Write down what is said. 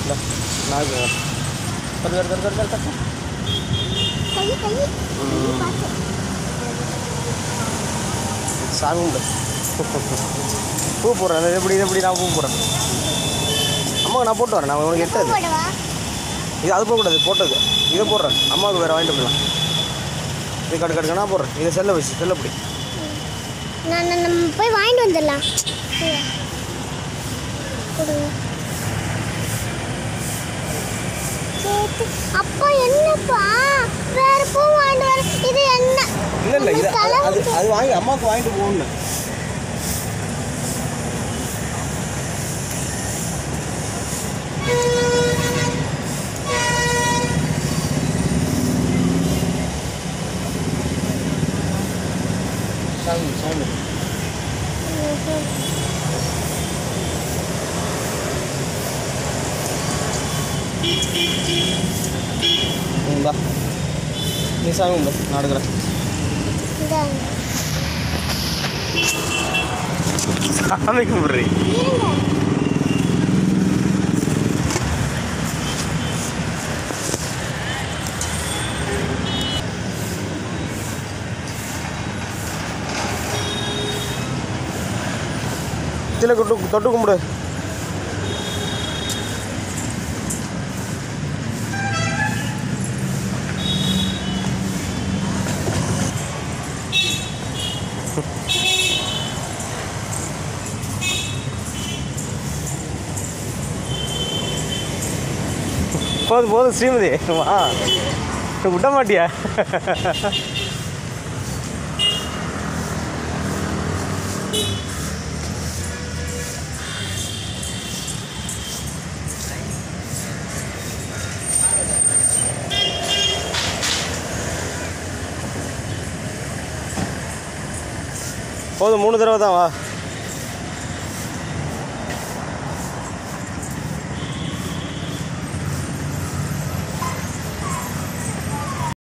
இந்த நாக்கு கரு கரு கரு கரு கரு கரு கை கை பார்த்து சாமி உண்டு பூ போடுறேன் இது எப்படி இது எப்படி நான் பூ போடுறேன் அம்மாவுக்கு நான் போட்டு வரேன் நான் உனக்கு பூ எட்டது போடவா இது அது போடக்கூடாது போட்டது இதை போடுறேன் அம்மாவுக்கு வேறு வாங்கிட்டு போயிடலாம் இது கடு கடுக்க நான் போடுறேன் இதை செல்ல வச்சு செல்ல அப்படி நான் நான் நம்ம போய் வாங்கிட்டு வந்துடலாம் கொடுங்க கேட்டு அப்பா என்னப்பா வேற பூ வாங்கிட்டு வர இது என்ன இல்லை இல்லை இது அது- அது கலர் அது வாங்கி அம்மாவுக்கு வாங்கிட்டு போகணும் சாமி சாமி இந்தா நீ சாமி உண்டு நான் எடுக்கிறேன் இந்தாங்க. சாமி கும்பிட்றீ இருங்க. இதில் தொட்டு தொட்டு கும்பிடு போதும் போதும் ஸ்ரீமதி வா விட மாட்டியா போதும் மூணு தடவை தான் வா